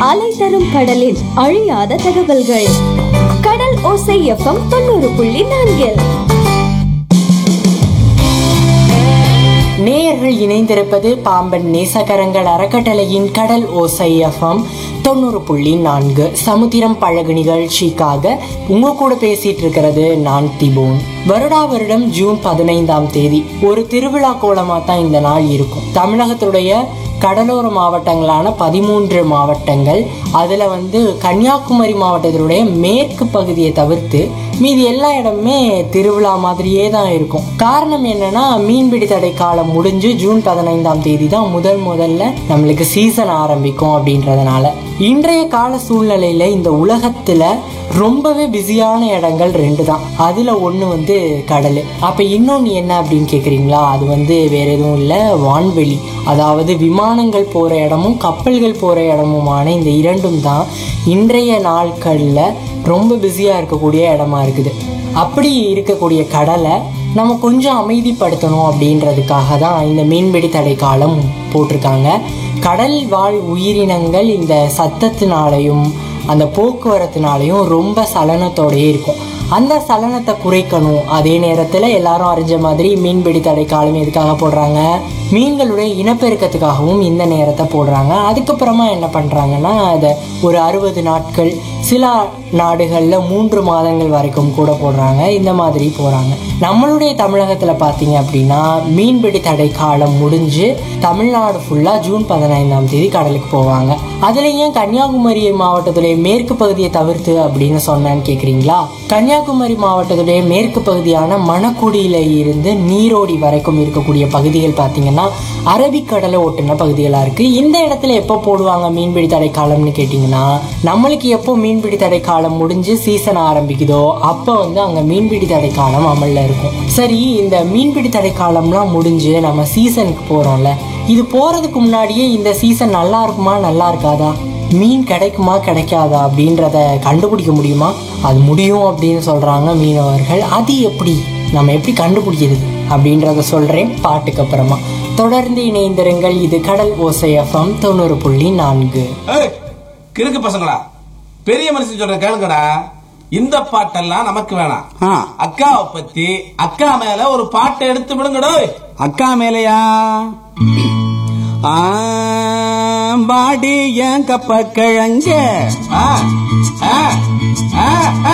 அலை தரும் கடலின் அழியாத தகவல்கள் கடல் ஓசை எஃப்எம் தொண்ணூறு புள்ளி நான்கில் நேயர்கள் இணைந்திருப்பது பாம்பன் நேசகரங்கள் அறக்கட்டளையின் கடல் ஓசை எஃப்எம் தொண்ணூறு புள்ளி நான்கு சமுத்திரம் பழகு நிகழ்ச்சிக்காக உங்க கூட பேசிட்டு இருக்கிறது நான் திபோன் வருடா வருடம் ஜூன் பதினைந்தாம் தேதி ஒரு திருவிழா கோலமா தான் இந்த நாள் இருக்கும் தமிழகத்துடைய கடலோர மாவட்டங்களான பதிமூன்று மாவட்டங்கள் அதில் வந்து கன்னியாகுமரி மாவட்டத்தினுடைய மேற்கு பகுதியை தவிர்த்து மீதி எல்லா இடமுமே திருவிழா மாதிரியே தான் இருக்கும் காரணம் என்னன்னா மீன்பிடி தடை காலம் முடிஞ்சு ஜூன் பதினைந்தாம் தேதி தான் முதல் முதல்ல நம்மளுக்கு சீசன் ஆரம்பிக்கும் அப்படின்றதுனால இன்றைய கால சூழ்நிலையில இந்த உலகத்துல ரொம்பவே பிஸியான இடங்கள் ரெண்டு தான் அதுல ஒண்ணு வந்து கடல் அப்ப இன்னொன்னு என்ன அப்படின்னு கேக்குறீங்களா அது வந்து வேற எதுவும் இல்ல வான்வெளி அதாவது விமானங்கள் போற இடமும் கப்பல்கள் போற இடமுமான இந்த இரண்டும் தான் இன்றைய நாட்கள்ல ரொம்ப பிஸியா இருக்கக்கூடிய இடமா இருக்குது அப்படி இருக்கக்கூடிய கடலை நம்ம கொஞ்சம் அமைதிப்படுத்தணும் அப்படின்றதுக்காக தான் இந்த மீன்பிடி தடை காலம் போட்டிருக்காங்க கடல் வாழ் உயிரினங்கள் இந்த சத்தத்தினாலையும் அந்த போக்குவரத்துனாலையும் ரொம்ப சலனத்தோடயே இருக்கும் அந்த சலனத்தை குறைக்கணும் அதே நேரத்தில் எல்லாரும் அறிஞ்ச மாதிரி மீன்பிடி தடை காலம் எதுக்காக போடுறாங்க மீன்களுடைய இனப்பெருக்கத்துக்காகவும் இந்த நேரத்தை போடுறாங்க அதுக்கப்புறமா என்ன பண்ணுறாங்கன்னா அதை ஒரு அறுபது நாட்கள் சில நாடுகளில் மூன்று மாதங்கள் வரைக்கும் கூட போடுறாங்க இந்த மாதிரி போகிறாங்க நம்மளுடைய தமிழகத்தில் பார்த்தீங்க அப்படின்னா மீன்பிடி தடை காலம் முடிஞ்சு தமிழ்நாடு ஃபுல்லாக ஜூன் பதினைந்தாம் தேதி கடலுக்கு போவாங்க அதுலேயும் கன்னியாகுமரி மாவட்டத்துடைய மேற்கு பகுதியை தவிர்த்து அப்படின்னு சொன்னேன்னு கேட்குறீங்களா கன்னியாகுமரி மாவட்டத்துடைய மேற்கு பகுதியான மணக்குடியில இருந்து நீரோடி வரைக்கும் இருக்கக்கூடிய பகுதிகள் பார்த்தீங்கன்னா அரபிக்கடலை ஒட்டின பகுதிகளாக இருக்கு இந்த இடத்துல எப்போ போடுவாங்க மீன்பிடி தடை காலம்னு கேட்டிங்கன்னா நம்மளுக்கு எப்போ மீன்பிடி தடை காலம் முடிஞ்சு சீசன் ஆரம்பிக்குதோ அப்போ வந்து அங்கே மீன்பிடி தடை காலம் அமல்ல இருக்கும் சரி இந்த மீன்பிடி தடை காலம்லாம் முடிஞ்சு நம்ம சீசனுக்கு போகிறோம்ல இது போகிறதுக்கு முன்னாடியே இந்த சீசன் நல்லா இருக்குமா நல்லா இருக்காதா மீன் கிடைக்குமா கிடைக்காதா அப்படின்றத கண்டுபிடிக்க முடியுமா அது முடியும் அப்படின்னு சொல்றாங்க மீனவர்கள் அது எப்படி நம்ம எப்படி கண்டுபிடிக்கிறது அப்படின்றத சொல்றேன் பாட்டுக்கு அப்புறமா தொடர்ந்து இணைந்திருங்கள் இது கடல் ஓசை எஃப்எம் தொண்ணூறு புள்ளி நான்கு ஏய், கிறுக்கு பசங்களா பெரிய மனுஷன் சொல்ற கேளுங்கடா இந்த பாட்டெல்லாம் நமக்கு வேணாம் ஆ. அக்காவை பத்தி அக்கா மேல ஒரு பாட்டை எடுத்து விடுங்கடோ அக்கா மேலையா பாடி ஏன் கப்ப கிழங்க ஆ, ஆ, ஆ, ஆ.